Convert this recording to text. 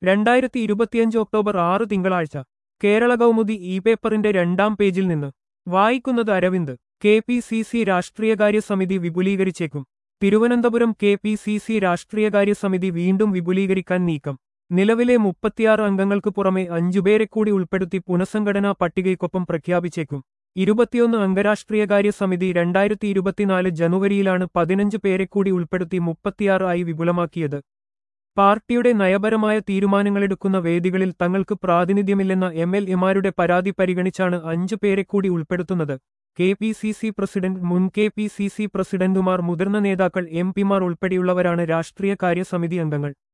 രണ്ടായിരത്തി ഇരുപത്തിയഞ്ച് ഒക്ടോബർ ആറ് തിങ്കളാഴ്ച കേരള കൗമുദി ഇ പേപ്പറിന്റെ രണ്ടാം പേജിൽ നിന്ന് വായിക്കുന്നത് Aravind K P C C രാഷ്ട്രീയകാര്യ സമിതി വിപുലീകരിച്ചേക്കും Thiruvananthapuram K P C C രാഷ്ട്രീയകാര്യ സമിതി വീണ്ടും വിപുലീകരിക്കാൻ നീക്കം നിലവിലെ മുപ്പത്തിയാറ് അംഗങ്ങൾക്ക് പുറമെ അഞ്ചുപേരെ കൂടി ഉൾപ്പെടുത്തി പുനഃസംഘടനാ പട്ടികയ്ക്കൊപ്പം പ്രഖ്യാപിച്ചേക്കും ഇരുപത്തിയൊന്ന് അംഗരാഷ്ട്രീയകാര്യ സമിതി രണ്ടായിരത്തി ഇരുപത്തിനാല് ജനുവരിയിലാണ് പതിനഞ്ച് പേരെ കൂടി ഉൾപ്പെടുത്തി മുപ്പത്തിയാറ് ആയി വിപുലമാക്കിയത് പാർട്ടിയുടെ നയപരമായ തീരുമാനങ്ങളെടുക്കുന്ന വേദികളിൽ തങ്ങൾക്ക് പ്രാതിനിധ്യമില്ലെന്ന എം എൽ എമാരുടെ പരാതി പരിഗണിച്ചാണ് അഞ്ചു പേരെ കൂടി ഉൾപ്പെടുത്തുന്നത് K P C C president മുൻ കെ പി സി സി പ്രസിഡന്റുമാർ മുതിർന്ന നേതാക്കൾ എം പിമാർ ഉൾപ്പെടെയുള്ളവരാണ് രാഷ്ട്രീയ കാര്യ സമിതി അംഗങ്ങൾ